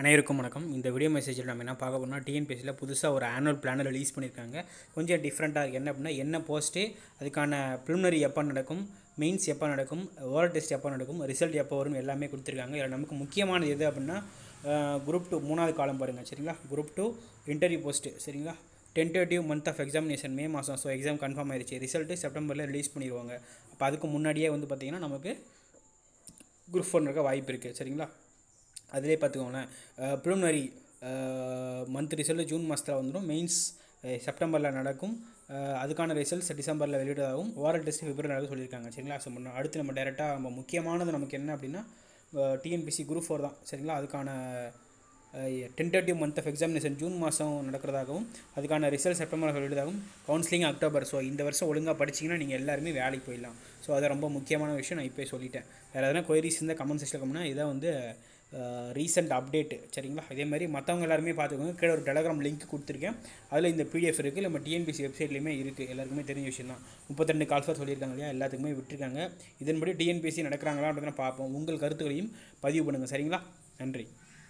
அனைவருக்கும் வணக்கம் இந்த வீடியோ மெசேஜில் நம்ம என்ன பார்க்க போறோம்னா டிஎன்பிஎஸ்சியில் புதுசாக ஒரு ஆனுவல் பிளானை ரிலீஸ் பண்ணியிருக்காங்க கொஞ்சம் டிஃப்ரெண்ட்டாக இருக்குது என்ன அப்படின்னா என்ன போஸ்ட்டு அதுக்கான ப்ரிலிமினரி எப்போ நடக்கும் மெயின்ஸ் எப்போ நடக்கும் ஓரல் டெஸ்ட் எப்போ நடக்கும் ரிசல்ட் எப்போ வரும் எல்லாமே கொடுத்துருக்காங்க இதில் நமக்கு முக்கியமானது எது அப்படின்னா குரூப் டூ மூணாவது காலம் பாருங்கள் சரிங்களா குரூப் டூ இன்டர்வியூ போஸ்ட்டு சரிங்களா tentative month of examination May மாதம் ஸோ எக்ஸாம் கன்ஃபார்ம் ஆயிடுச்சு ரிசல்ட்டு செப்டம்பரில் ரிலீஸ் பண்ணிடுவாங்க அப்போ அதுக்கு முன்னாடியே வந்து பார்த்திங்கன்னா நமக்கு குரூப் ஃபோர் இருக்க வாய்ப்பு இருக்குது சரிங்களா அதிலே பார்த்துக்கோங்களேன் ப்ரிலிமினரி மந்த் ரிசல்ட் ஜூன் மாதத்தில் வந்துடும் மெயின்ஸ் செப்டம்பரில் நடக்கும் அஹ் அதுக்கான ரிசல்ட்ஸ் டிசம்பரில் வெளியிடதாகவும் ஓரல் டெஸ்ட் பிப்ரவரி நடக்கும் சொல்லியிருக்காங்க சரிங்களா ஸோ முன்ன- அடுத்து நம்ம டேரெக்டாக நம்ம முக்கியமானது நமக்கு என்ன அப்படின்னா டிஎன்பிசி குரூப் ஃபோர் தான் சரிங்களா அதுக்கான tentative month of examination June மாதம் நடக்கிறதாகவும் அதுக்கான ரிசல்ட் செப்டம்பரில் வெளியிடதாகவும் கவுன்சிலிங் அக்டோபர் ஸோ இந்த வருஷம் ஒழுங்காக படிச்சிங்கன்னா நீங்கள் எல்லாருமே வேலைக்கு போயிடலாம் ஸோ அது ரொம்ப முக்கியமான விஷயம் நான் இப்போயே சொல்லிட்டேன் வேறு எதனா கொயரிஸ் இருந்தால் கமெண்ட் செக்ஷனில் கம்னா இதான் வந்து ரீசெண்ட் அப்டேட்டு சரிங்களா அதே மாதிரி மற்றவங்க எல்லாருமே பார்த்துக்கோங்க கீழே ஒரு டெலகிராம் லிங்க் கொடுத்துருக்கேன் அதில் இந்த பிடிஎஃப் இருக்குது நம்ம டிஎன்பிசி வெப்சைட்லேயுமே இருக்குது எல்லாருக்குமே தெரிஞ்ச விஷயம் தான் முப்பத்திரெண்டு கால்ஃபர் சொல்லியிருக்காங்க இல்லையா எல்லாத்துக்குமே விட்டுருக்காங்க இதன்படி டிஎன்பிசி நடக்கிறாங்களா அப்படின்றத பார்ப்போம் உங்கள் கருத்துக்களையும் பதிவு பண்ணுங்கள் சரிங்களா நன்றி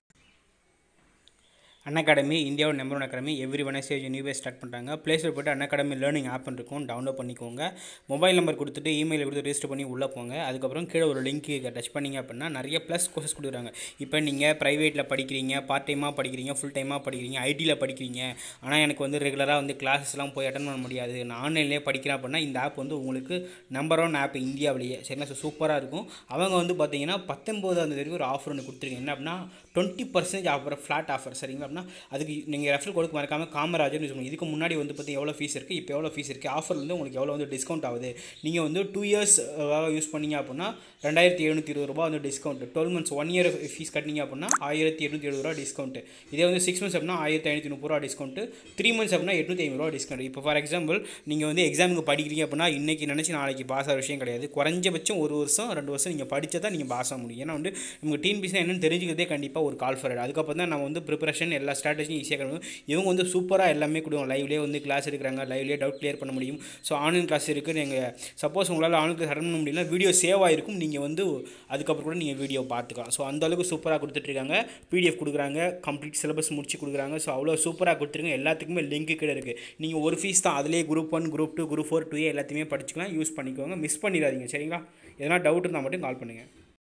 அன் அகாடமி இந்தியாவோட number one academy every Wednesday new batch start பண்ணுறாங்க ப்ளே ஸ்டோர் போய்ட்டு அன் அகாடமி லேர்னிங் ஆப் இருக்கும் டவுன்லோட் பண்ணிக்கோங்க மொபைல் நம்பர் கொடுத்துட்டு இமெயில் கொடுத்து ரெஜிஸ்டர் பண்ணி உள்ளே போங்க அதுக்கப்புறம் கீழே ஒரு லிங்க் டச் பண்ணிங்க அப்படின்னா நிறைய ப்ளஸ் கோர்சஸ் கொடுக்குறாங்க இப்போ நீங்கள் ப்ரைவேட்டில் படிக்கிறீங்க பார்ட் டைமாக படிக்கிறீங்க ஃபுல் டைமாக படிக்கிறீங்க ஐடியில் படிக்கிறீங்க ஆனால் எனக்கு வந்து ரெகுலராக வந்து கிளாஸஸ்லாம் போய் அட்டன் பண்ண முடியாது நான் ஆன்லைன்லேயே படிக்கிறேன் அப்படின்னா இந்த ஆப் வந்து உங்களுக்கு நம்பர் ஒன் ஆப் இந்தியாவிலேயே சரிங்களா ஸோ சூப்பராக இருக்கும் அவங்க வந்து பார்த்தீங்கன்னா பத்தொம்போதாம் தேதி ஒரு ஆஃபர் ஒன்று கொடுத்துருக்கீங்க என்ன அப்படின்னா twenty percentage offer flat offer சரிங்களா அப்படின்னா அதுக்கு நீங்கள் ரெஃபர் கொடுக்க மறக்காமல் காமராஜர்னு யூஸ் பண்ணுங்க இதுக்கு முன்னாடி வந்து பார்த்தீங்கன்னா எவ்வளோ ஃபீஸ் இருக்குது இப்போ எவ்வளோ ஃபீஸ் இருக்குது ஆஃபர் வந்து உங்களுக்கு எவ்வளோ வந்து டிஸ்கவுண்ட் ஆகுது நீங்கள் வந்து டூ இயர்ஸ் யூஸ் பண்ணீங்க அப்படின்னா ரெண்டாயிரத்தி எழுநூற்றி இருபது ரூபா வந்து discount twelve months one year fees கட்டினீங்க அப்படின்னா ஆயிரத்தி எட்நூற்றி எழுபது ரூபா டிஸ்கவுண்ட் இதே வந்து சிக்ஸ் மந்த்ஸ் அப்படின்னா ஆயிரத்தி ஐநூற்றி முப்பது ரூபா டிஸ்கவுண்ட் த்ரீ மந்த்ஸ் அப்படின்னா எட்நூற்றி ஐம்பது ரூபா டிஸ்கவுண்ட் இப்போ ஃபார் எக்ஸாம்பிள் நீங்கள் வந்து எக்ஸாமுக்கு படிக்கிறீங்க அப்படின்னா இன்றைக்கி நினச்சி நாளைக்கு பாஸ் ஆகிற விஷயம் கிடையாது குறைஞ்சபட்சம் ஒரு வருஷம் ரெண்டு வருஷம் நீங்கள் படித்தா தான் நீங்கள் பாஸ் ஆக முடியும் ஏன்னா வந்து நமக்கு டிஎன்பிசி என்னன்னு தெரிஞ்சுக்கிறதே கண்டிப்பாக ஒரு கால் ஃபார்வர்ட் அதுக்கப்புறம் தான் நம்ம வந்து ப்ரிப்பரேஷன் எல்லா ஸ்ட்ராட்டஜியும் ஈஸியாக கிடைக்கும் இவங்க வந்து சூப்பராக எல்லாமே கொடுவாங்க லைவ்லேயே வந்து கிளாஸ் எடுக்கிறாங்க லைவ்லேயே டவுட் கிளியர் பண்ண முடியும் ஸோ ஆன்லைன் கிளாஸ் இருக்குது நீங்கள் சப்போஸ் உங்களால் ஆன்லைன் கிளாஸ் அட்டன் பண்ண முடியல வீடியோ சேவ் ஆகிருக்கும் நீங்கள் வந்து அதுக்கப்புறம் கூட நீங்கள் வீடியோ பார்த்துக்கலாம் ஸோ அந்த அளவுக்கு சூப்பராக கொடுத்துட்ருக்காங்க பிடிஎஃப் கொடுக்குறாங்க கம்ப்ளீட் சிலபஸ் முடிச்சு கொடுக்குறாங்க ஸோ அவ்வளோ சூப்பராக கொடுத்துருங்க எல்லாத்துக்குமே லிங்க் கீழே இருக்குது நீங்கள் ஒரு ஃபீஸ் தான் அதிலே group one group two group four two எல்லாத்தையுமே படிச்சுக்கலாம் யூஸ் பண்ணிக்கோங்க மிஸ் பண்ணிடாதீங்க சரிங்களா எதனா டவுட் இருந்தால் மட்டும் கால் பண்ணுங்கள்